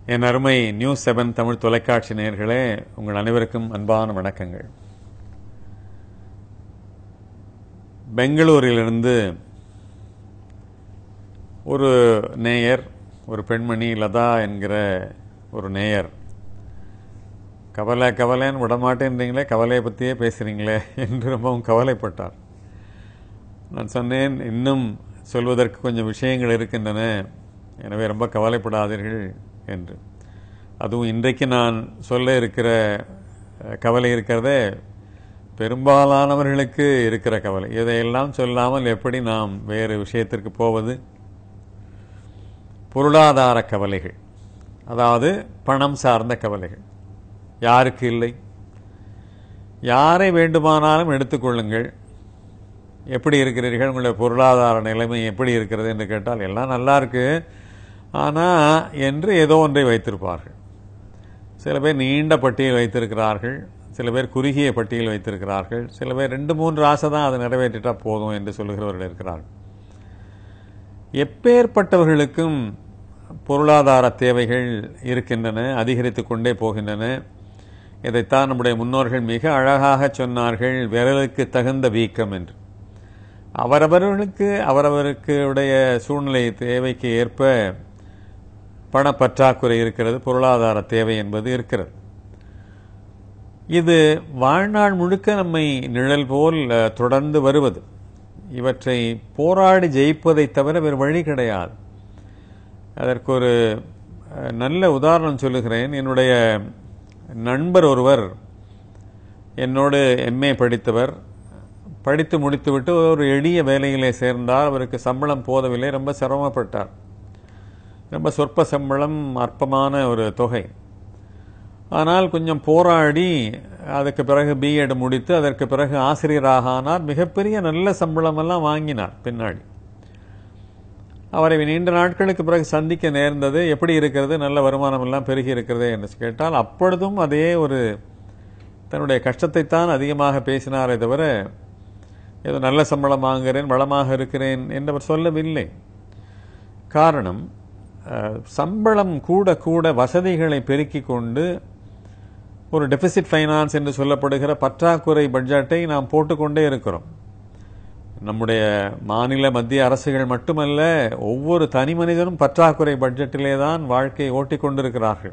என் அருமை news seven Tamil தொலைக்காட்சி நேயர்களே உங்கள் அனைவருக்கும் அன்பான வணக்கங்கள் பெங்களூரிலிருந்து ஒரு நேயர் ஒரு பெண்மணி லதா என்கிற ஒரு நேயர் கவலை கவலைன்னு விடமாட்டேன்றீங்களே கவலையை பற்றியே பேசுகிறீங்களே என்று ரொம்பவும் கவலைப்பட்டார் நான் சொன்னேன் இன்னும் சொல்வதற்கு கொஞ்சம் விஷயங்கள் இருக்கின்றன எனவே ரொம்ப கவலைப்படாதீர்கள் என்று அதுவும் இன்றைக்கு நான் சொல்ல இருக்கிற அஹ், கவலை இருக்கிறதே பெரும்பாலானவர்களுக்கு இருக்கிற கவலை இதையெல்லாம் சொல்லாமல் எப்படி நாம் வேறு விஷயத்திற்கு போவது பொருளாதார கவலைகள் அதாவது பணம் சார்ந்த கவலைகள் யாருக்கு இல்லை யாரை வேண்டுமானாலும் எடுத்துக்கொள்ளுங்கள் எப்படி இருக்கிறீர்கள் உங்களுடைய பொருளாதார நிலைமை எப்படி இருக்கிறது என்று கேட்டால் எல்லாம் நல்லா இருக்கு ஆனால் என்று ஏதோ ஒன்றை வைத்திருப்பார்கள் சில பேர் நீண்ட பட்டியல் வைத்திருக்கிறார்கள் சில பேர் குறுகிய பட்டியல் வைத்திருக்கிறார்கள் சில பேர் ரெண்டு மூன்று ஆசை தான் அதை நிறைவேற்றிட்டா போதும் என்று சொல்லுகிறவர்கள் இருக்கிறார்கள் எப்பேற்பட்டவர்களுக்கும் பொருளாதார தேவைகள் இருக்கின்றன அதிகரித்து கொண்டே போகின்றன இதைத்தான் நம்முடைய முன்னோர்கள் மிக அழகாக சொன்னார்கள் விரலுக்கு தகுந்த வீக்கம் என்று அவரவர்களுக்கு அவரவருக்கு உடைய சூழ்நிலை தேவைக்கு ஏற்ப பணப்பற்றாக்குறை இருக்கிறது பொருளாதார தேவை என்பது இருக்கிறது இது வாழ்நாள் முழுக்க நம்மை நிழல் போல் அஹ், தொடர்ந்து வருவது இவற்றை போராடி ஜெயிப்பதை தவிர வேறு வழி கிடையாது அதற்கு ஒரு அஹ், நல்ல உதாரணம் சொல்லுகிறேன் என்னுடைய நண்பர் ஒருவர் என்னோடு எம்ஏ படித்தவர் படித்து முடித்துவிட்டு ஒரு எளிய வேலையிலே சேர்ந்தார் அவருக்கு சம்பளம் போதவில்லை ரொம்ப சிரமப்பட்டார் ரொம்ப சொற்ப சம்பளம் அற்பமான ஒரு தொகை ஆனால் கொஞ்சம் போராடி அதுக்கு பிறகு பிஎட் முடித்து அதற்கு பிறகு ஆசிரியராக ஆனார் மிகப்பெரிய நல்ல சம்பளமெல்லாம் வாங்கினார் பின்னாடி அவரை நீண்ட நாட்களுக்கு பிறகு சந்திக்க நேர்ந்தது எப்படி இருக்கிறது நல்ல வருமானம் எல்லாம் பெருகி இருக்கிறதே என்று கேட்டால் அப்பொழுதும் அதே ஒரு தன்னுடைய கஷ்டத்தைத்தான் அதிகமாக பேசினாரே தவிர ஏதோ நல்ல சம்பளம் வாங்குகிறேன் வளமாக இருக்கிறேன் என்றவர் சொல்லவில்லை காரணம் அஹ், சம்பளம் கூட கூட வசதிகளை பெருக்கிக் கொண்டு ஒரு டெபிசிட் ஃபைனான்ஸ் என்று சொல்லப்படுகிற பற்றாக்குறை பட்ஜெட்டை நாம் போட்டுக்கொண்டே இருக்கிறோம் நம்முடைய மாநில மத்திய அரசுகள் மட்டுமல்ல ஒவ்வொரு தனி மனிதனும் பற்றாக்குறை பட்ஜெட்டிலே தான் வாழ்க்கையை ஓட்டிக் கொண்டிருக்கிறார்கள்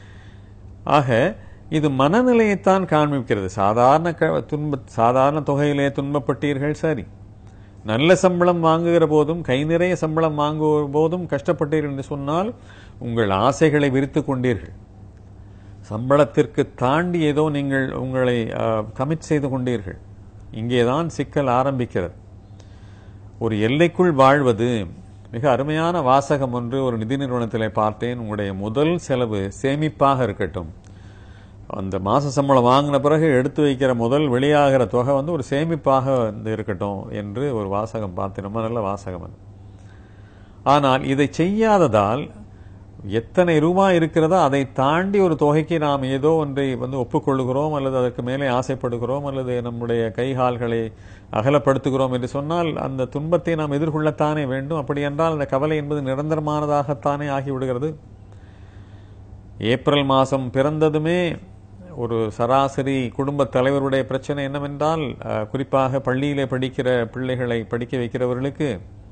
ஆக இது மனநிலையைத்தான் காண்பிக்கிறது சாதாரண க- துன்ப சாதாரண தொகையிலே துன்பப்பட்டீர்கள் சரி நல்ல சம்பளம் வாங்குகிற போதும் கை நிறைய சம்பளம் வாங்குகிற போதும் கஷ்டப்பட்டீர்கள் என்று சொன்னால் உங்கள் ஆசைகளை விரித்து கொண்டீர்கள் சம்பளத்திற்கு தாண்டி ஏதோ நீங்கள் உங்களை கமிட் செய்து கொண்டீர்கள் இங்கேதான் சிக்கல் ஆரம்பிக்கிறது ஒரு எல்லைக்குள் வாழ்வது மிக அருமையான வாசகம் ஒன்று ஒரு நிதி நிறுவனத்திலே பார்த்தேன் உங்களுடைய முதல் செலவு சேமிப்பாக இருக்கட்டும் அந்த மாச சம்பளம் வாங்கின பிறகு எடுத்து வைக்கிற முதல் வெளியாகிற தொகை வந்து ஒரு சேமிப்பாக வந்து இருக்கட்டும் என்று ஒரு வாசகம் பார்த்தேன் ரொம்ப நல்ல வாசகம் அது ஆனால் இதை செய்யாததால் எத்தனை ரூபாய் இருக்கிறதோ அதை தாண்டி ஒரு தொகைக்கு நாம் ஏதோ ஒன்றை வந்து ஒப்புக்கொள்கிறோம் அல்லது அதற்கு மேலே ஆசைப்படுகிறோம் அல்லது நம்முடைய கைகால்களை அகலப்படுத்துகிறோம் என்று சொன்னால் அந்த துன்பத்தை நாம் எதிர்கொள்ளத்தானே வேண்டும் அப்படி என்றால் அந்த கவலை என்பது நிரந்தரமானதாகத்தானே ஆகிவிடுகிறது ஏப்ரல் மாதம் பிறந்ததுமே ஒரு சராசரி குடும்பத் தலைவருடைய பிரச்சனை என்னவென்றால் அஹ், குறிப்பாக பள்ளியிலே படிக்கிற பிள்ளைகளை படிக்க வைக்கிறவர்களுக்கு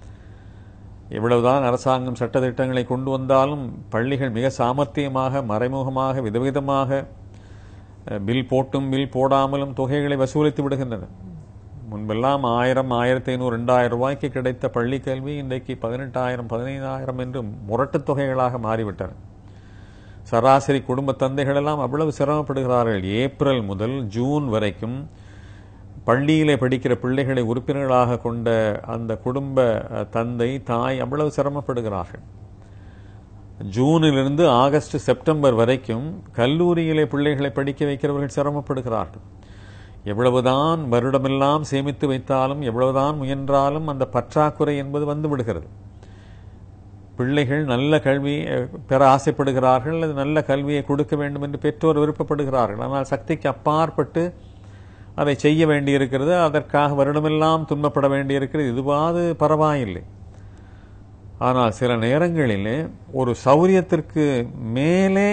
எவ்வளவுதான் அரசாங்கம் சட்டத்திட்டங்களை கொண்டு வந்தாலும் பள்ளிகள் மிக சாமர்த்தியமாக மறைமுகமாக விதவிதமாக அஹ், பில் போட்டும் பில் போடாமலும் தொகைகளை வசூலித்து விடுகின்றன முன்பெல்லாம் ஆயிரம் ஆயிரத்தி ஐநூறு ரெண்டாயிரம் ரூபாய்க்கு கிடைத்த பள்ளி கல்வி இன்றைக்கு பதினெட்டாயிரம் பதினைந்தாயிரம் என்று முரட்டுத் தொகைகளாக மாறிவிட்டன சராசரி குடும்ப தந்தைகள் எல்லாம் அவ்வளவு சிரமப்படுகிறார்கள் ஏப்ரல் முதல் ஜூன் வரைக்கும் பள்ளியிலே படிக்கிற பிள்ளைகளை உறுப்பினர்களாக கொண்ட அந்த குடும்ப அஹ், தந்தை தாய் அவ்வளவு சிரமப்படுகிறார்கள் ஜூனிலிருந்து ஆகஸ்ட் செப்டம்பர் வரைக்கும் கல்லூரியிலே பிள்ளைகளை படிக்க வைக்கிறவர்கள் சிரமப்படுகிறார்கள் எவ்வளவுதான் வருடமெல்லாம் சேமித்து வைத்தாலும் எவ்வளவுதான் முயன்றாலும் அந்த பற்றாக்குறை என்பது வந்து விடுகிறது பிள்ளைகள் நல்ல கல்வி அஹ், பெற ஆசைப்படுகிறார்கள் அல்லது நல்ல கல்வியை கொடுக்க வேண்டும் என்று பெற்றோர் விருப்பப்படுகிறார்கள் ஆனால் சக்திக்கு அப்பாற்பட்டு அதை செய்ய வேண்டியிருக்கிறது அதற்காக வருடமெல்லாம் துன்பப்பட வேண்டியிருக்கிறது இதுவாது பரவாயில்லை ஆனால் சில நேரங்களிலே ஒரு சௌரியத்திற்கு மேலே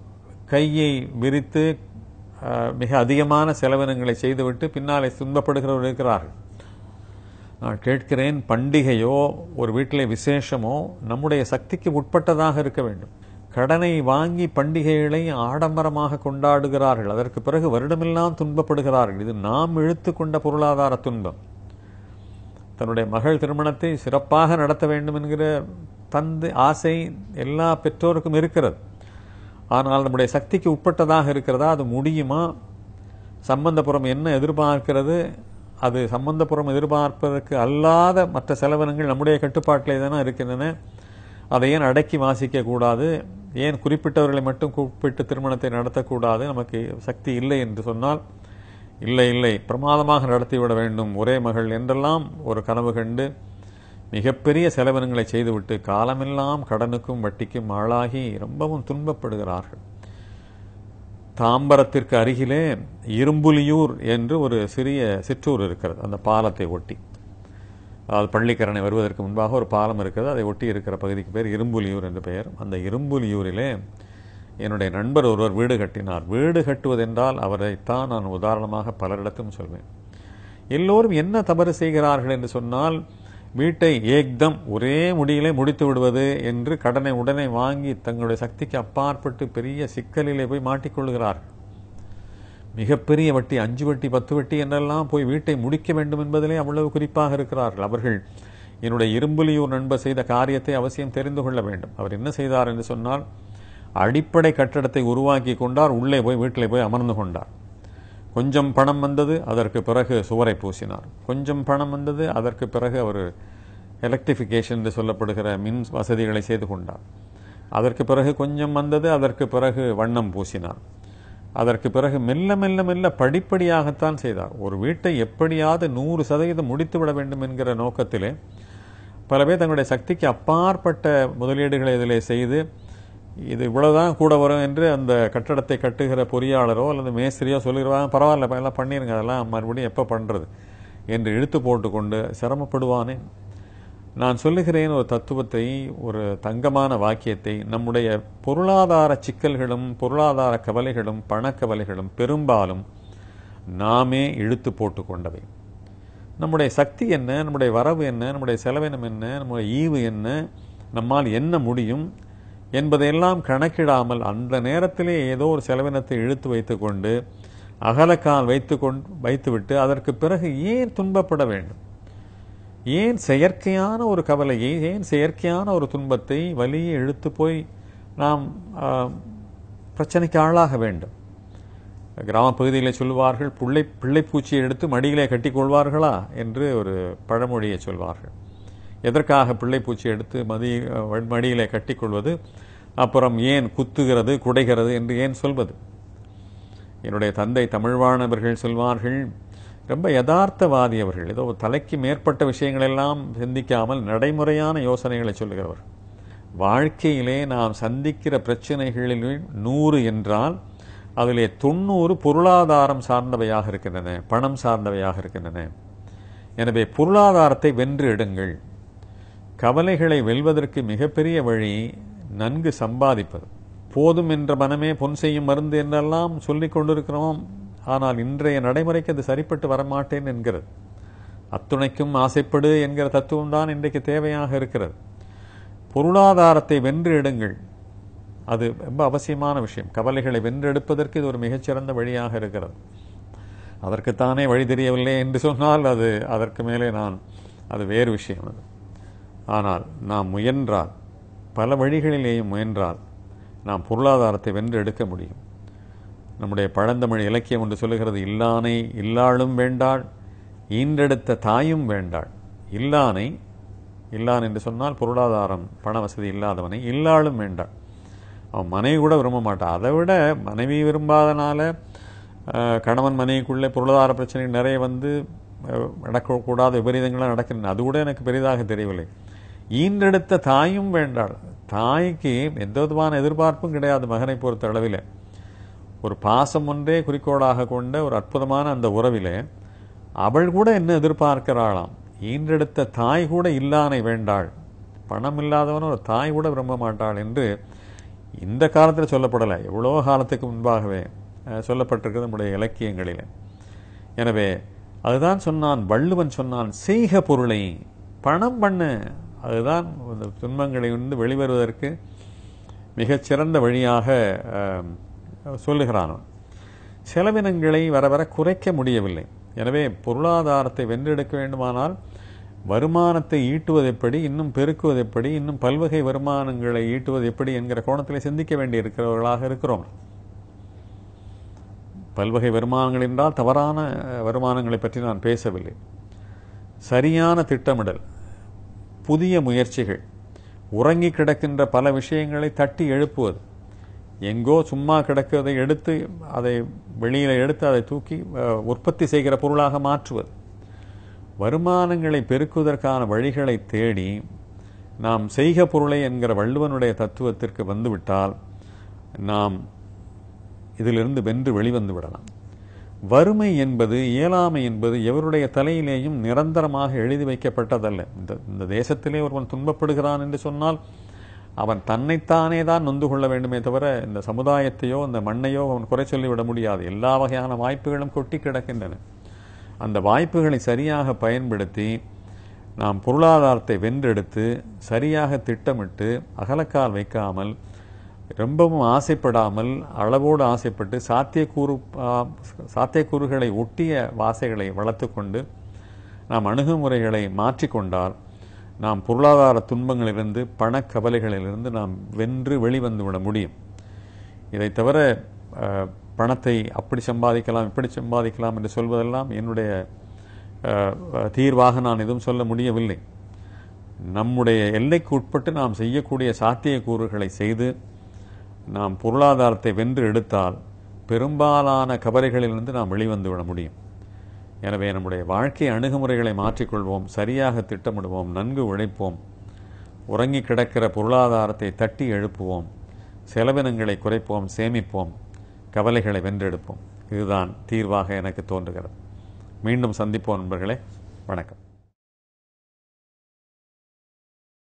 கையை விரித்து அஹ், மிக அதிகமான செலவினங்களை செய்துவிட்டு பின்னாலே துன்பப்படுகிறவர் இருக்கிறார்கள் நான் கேட்கிறேன் பண்டிகையோ ஒரு வீட்டிலே விசேஷமோ நம்முடைய சக்திக்கு உட்பட்டதாக இருக்க வேண்டும் கடனை வாங்கி பண்டிகைகளை ஆடம்பரமாக கொண்டாடுகிறார்கள் அதற்கு பிறகு வருடமெல்லாம் துன்பப்படுகிறார்கள் இது நாம் இழுத்து கொண்ட பொருளாதார துன்பம் தன்னுடைய மகள் திருமணத்தை சிறப்பாக நடத்த வேண்டும் என்கிற தந்து ஆசை எல்லா பெற்றோருக்கும் இருக்கிறது ஆனால் நம்முடைய சக்திக்கு உட்பட்டதாக இருக்கிறதா அது முடியுமா சம்பந்தபுரம் என்ன எதிர்பார்க்கிறது அது சம்பந்தபுரம் எதிர்பார்ப்பதற்கு அல்லாத மற்ற செலவினங்கள் நம்முடைய கட்டுப்பாட்டிலே தானே இருக்கின்றன அதை ஏன் அடக்கி வாசிக்க கூடாது ஏன் குறிப்பிட்டவர்களை மட்டும் கூப்பிட்டு திருமணத்தை நடத்தக்கூடாது நமக்கு சக்தி இல்லை என்று சொன்னால் இல்லை இல்லை பிரமாதமாக நடத்திவிட வேண்டும் ஒரே மகள் என்றெல்லாம் ஒரு கனவு கண்டு மிகப்பெரிய செலவினங்களை செய்துவிட்டு காலமெல்லாம் கடனுக்கும் வட்டிக்கும் ஆளாகி ரொம்பவும் துன்பப்படுகிறார்கள் தாம்பரத்திற்கு அருகிலே இரும்புலியூர் என்று ஒரு சிறிய சிற்றூர் இருக்கிறது அந்த பாலத்தை ஒட்டி அதாவது பள்ளிக்கரணை வருவதற்கு முன்பாக ஒரு பாலம் இருக்கிறது அதை ஒட்டி இருக்கிற பகுதிக்கு பேர் இரும்புலியூர் என்று பெயர் அந்த இரும்புலியூரிலே என்னுடைய நண்பர் ஒருவர் வீடு கட்டினார் வீடு கட்டுவதென்றால் அவரைத்தான் நான் உதாரணமாக பலரிடத்தும் சொல்வேன் எல்லோரும் என்ன தவறு செய்கிறார்கள் என்று சொன்னால் வீட்டை ஏக்தம் ஒரே முடியிலே முடித்து விடுவது என்று கடனை உடனே வாங்கி தங்களுடைய சக்திக்கு அப்பாற்பட்டு பெரிய சிக்கலிலே போய் மாட்டிக்கொள்கிறார்கள் மிகப்பெரிய வட்டி அஞ்சு வட்டி பத்து வட்டி என்றெல்லாம் போய் வீட்டை முடிக்க வேண்டும் என்பதிலே அவ்வளவு குறிப்பாக இருக்கிறார்கள் அவர்கள் என்னுடைய இரும்புலியூர் நண்பர் செய்த காரியத்தை அவசியம் தெரிந்து கொள்ள வேண்டும் அவர் என்ன செய்தார் என்று சொன்னால் அடிப்படை கட்டடத்தை உருவாக்கி கொண்டார் உள்ளே போய் வீட்டிலே போய் அமர்ந்து கொண்டார் கொஞ்சம் பணம் வந்தது அதற்கு பிறகு சுவரை பூசினார் கொஞ்சம் பணம் வந்தது அதற்கு பிறகு அவர் எலக்ட்ரிஃபிகேஷன் என்று சொல்லப்படுகிற மின் வசதிகளை செய்து கொண்டார் அதற்கு பிறகு கொஞ்சம் வந்தது அதற்கு பிறகு வண்ணம் பூசினார் அதற்கு பிறகு மெல்ல மெல்ல மெல்ல படிப்படியாகத்தான் செய்தார் ஒரு வீட்டை எப்படியாவது நூறு சதவீதம் முடித்து விட வேண்டும் என்கிற நோக்கத்திலே பல பேர் தங்களுடைய சக்திக்கு அப்பாற்பட்ட முதலீடுகளை இதிலே செய்து இது இவ்வளவுதான் கூட வரும் என்று அந்த கட்டடத்தை கட்டுகிற பொறியாளரோ அல்லது மேஸ்திரியோ சொல்லிடுவாங்க பரவாயில்ல இப்ப எல்லாம் பண்ணிருங்க அதெல்லாம் மறுபடியும் எப்போ பண்றது என்று இழுத்து போட்டுக்கொண்டு சிரமப்படுவானே நான் சொல்லுகிறேன் ஒரு தத்துவத்தை ஒரு தங்கமான வாக்கியத்தை நம்முடைய பொருளாதார சிக்கல்களும் பொருளாதார கவலைகளும் பணக்கவலைகளும் பெரும்பாலும் நாமே இழுத்து போட்டு கொண்டவை நம்முடைய சக்தி என்ன நம்முடைய வரவு என்ன நம்முடைய செலவினம் என்ன நம்முடைய ஈவு என்ன நம்மால் என்ன முடியும் என்பதையெல்லாம் கணக்கிடாமல் அந்த நேரத்திலே ஏதோ ஒரு செலவினத்தை இழுத்து வைத்துக்கொண்டு அகலக்கால் வைத்து கொண்டு வைத்துவிட்டு அதற்கு பிறகு ஏன் துன்பப்பட வேண்டும் ஏன் செயற்கையான ஒரு கவலையை ஏன் செயற்கையான ஒரு துன்பத்தை வலியை இழுத்து போய் நாம் ஆ, பிரச்சனைக்கு ஆளாக வேண்டும் கிராம பகுதியிலே சொல்வார்கள் பிள்ளை பிள்ளைப்பூச்சியை எடுத்து மடியிலே கட்டிக் கொள்வார்களா என்று ஒரு பழமொழியை சொல்வார்கள் எதற்காக பிள்ளைப்பூச்சி எடுத்து மதி மடியிலே கட்டிக்கொள்வது அப்புறம் ஏன் குத்துகிறது குடைகிறது என்று ஏன் சொல்வது என்னுடைய தந்தை தமிழ்வாணவர்கள் சொல்வார்கள் ரொம்ப யதார்த்தவாதி அவர்கள் ஏதோ தலைக்கு மேற்பட்ட விஷயங்களெல்லாம் சிந்திக்காமல் நடைமுறையான யோசனைகளை சொல்லுகிறவர் வாழ்க்கையிலே நாம் சந்திக்கிற பிரச்சனைகளில் நூறு என்றால் அதிலே தொண்ணூறு பொருளாதாரம் சார்ந்தவையாக இருக்கின்றன பணம் சார்ந்தவையாக இருக்கின்றன எனவே பொருளாதாரத்தை வென்று எடுங்கள் கவலைகளை வெல்வதற்கு மிகப்பெரிய வழி நன்கு சம்பாதிப்பது போதும் என்ற மனமே பொன் செய்யும் மருந்து என்றெல்லாம் சொல்லிக் கொண்டிருக்கிறோம் ஆனால் இன்றைய நடைமுறைக்கு அது சரிப்பட்டு வரமாட்டேன் என்கிறது அத்துணைக்கும் ஆசைப்படு என்கிற தத்துவம் தான் இன்றைக்கு தேவையாக இருக்கிறது பொருளாதாரத்தை வென்று எடுங்கள் அது ரொம்ப அவசியமான விஷயம் கவலைகளை வென்றெடுப்பதற்கு இது ஒரு மிகச்சிறந்த வழியாக இருக்கிறது அதற்குத்தானே வழி தெரியவில்லை என்று சொன்னால் அது அதற்கு மேலே நான் அது வேறு விஷயம் அது ஆனால் நாம் முயன்றால் பல வழிகளிலேயும் முயன்றால் நாம் பொருளாதாரத்தை வென்று எடுக்க முடியும் நம்முடைய பழந்தமிழ் இலக்கியம் ஒன்று சொல்லுகிறது இல்லானை இல்லாளும் வேண்டாள் ஈன்றெடுத்த தாயும் வேண்டாள் இல்லானை இல்லான் என்று சொன்னால் பொருளாதாரம் பண வசதி இல்லாதவனை இல்லாளும் வேண்டாள் அவன் மனைவி கூட விரும்ப மாட்டான் அதை விட மனைவி விரும்பாதனால அஹ், கணவன் மனைவிக்குள்ளே பொருளாதார பிரச்சனைகள் நிறைய வந்து அஹ், நடக்கக்கூடாத விபரீதங்களாக நடக்கின்றன அது கூட எனக்கு பெரிதாக தெரியவில்லை ஈன்றெடுத்த தாயும் வேண்டாள் தாய்க்கு எந்த விதமான எதிர்பார்ப்பும் கிடையாது மகனை பொறுத்த அளவில் ஒரு பாசம் ஒன்றே குறிக்கோளாக கொண்ட ஒரு அற்புதமான அந்த உறவிலே அவள் கூட என்ன எதிர்பார்க்கிறாளாம் ஈன்றெடுத்த தாய் கூட இல்லானை வேண்டாள் பணம் இல்லாதவன் ஒரு தாய் கூட விரும்ப மாட்டாள் என்று இந்த காலத்தில் சொல்லப்படலை எவ்வளோ காலத்துக்கு முன்பாகவே அஹ், சொல்லப்பட்டிருக்கிறது நம்முடைய இலக்கியங்களில் எனவே அதுதான் சொன்னான் வள்ளுவன் சொன்னான் செய்க பொருளை பணம் பண்ணு அதுதான் இந்த துன்பங்களை வந்து வெளிவருவதற்கு மிகச்சிறந்த வழியாக அஹ், சொல்லுகிறான் அவன். செலவினங்களை வர வர குறைக்க முடியவில்லை எனவே பொருளாதாரத்தை வென்றெடுக்க வேண்டுமானால் வருமானத்தை ஈட்டுவது எப்படி இன்னும் பெருக்குவது எப்படி இன்னும் பல்வகை வருமானங்களை ஈட்டுவது எப்படி என்கிற கோணத்தில் சிந்திக்க வேண்டியிருக்கிறவர்களாக இருக்கிறோம் பல்வகை வருமானங்கள் என்றால் தவறான அஹ், வருமானங்களை பற்றி நான் பேசவில்லை சரியான திட்டமிடல் புதிய முயற்சிகள் உறங்கி கிடக்கின்ற பல விஷயங்களை தட்டி எழுப்புவது எங்கோ சும்மா கிடக்கிறதை எடுத்து அதை வெளியில் எடுத்து அதை தூக்கி அஹ், உற்பத்தி செய்கிற பொருளாக மாற்றுவது வருமானங்களை பெருக்குவதற்கான வழிகளை தேடி நாம் செய்க பொருளை என்கிற வள்ளுவனுடைய தத்துவத்திற்கு வந்துவிட்டால் நாம் இதிலிருந்து வென்று வெளிவந்து விடலாம் வறுமை என்பது இயலாமை என்பது எவருடைய தலையிலேயும் நிரந்தரமாக எழுதி வைக்கப்பட்டதல்ல இந்த இந்த தேசத்திலே ஒருவன் துன்பப்படுகிறான் என்று சொன்னால் அவன் தன்னைத்தானே தான் நொந்து கொள்ள வேண்டுமே தவிர இந்த சமுதாயத்தையோ இந்த மண்ணையோ அவன் குறை சொல்லிவிட முடியாது எல்லா வகையான வாய்ப்புகளும் கொட்டி கிடக்கின்றன அந்த வாய்ப்புகளை சரியாக பயன்படுத்தி நாம் பொருளாதாரத்தை வென்றெடுத்து சரியாக திட்டமிட்டு அகலக்கால் வைக்காமல் ரொம்பவும் ஆசைப்படாமல் அளவோடு ஆசைப்பட்டு சாத்தியக்கூறு ஆ, சாத்தியக்கூறுகளை ஒட்டிய வாசைகளை வளர்த்துக்கொண்டு நாம் அணுகுமுறைகளை மாற்றிக்கொண்டால் நாம் பொருளாதார துன்பங்களிலிருந்து பணக்கவலைகளிலிருந்து நாம் வென்று வெளிவந்து விட முடியும் இதை தவிர அஹ், பணத்தை அப்படி சம்பாதிக்கலாம் இப்படி சம்பாதிக்கலாம் என்று சொல்வதெல்லாம் என்னுடைய அஹ், தீர்வாக நான் எதுவும் சொல்ல முடியவில்லை நம்முடைய எல்லைக்கு உட்பட்டு நாம் செய்யக்கூடிய சாத்தியக்கூறுகளை செய்து நாம் பொருளாதாரத்தை வென்று எடுத்தால் பெரும்பாலான கவலைகளிலிருந்து நாம் வெளிவந்து விட முடியும் எனவே நம்முடைய வாழ்க்கை அணுகுமுறைகளை மாற்றிக்கொள்வோம் சரியாக திட்டமிடுவோம் நன்கு உழைப்போம் உறங்கி கிடக்கிற பொருளாதாரத்தை தட்டி எழுப்புவோம் செலவினங்களை குறைப்போம் சேமிப்போம் கவலைகளை வென்றெடுப்போம் இதுதான் தீர்வாக எனக்கு தோன்றுகிறது மீண்டும் சந்திப்போம் நண்பர்களே வணக்கம்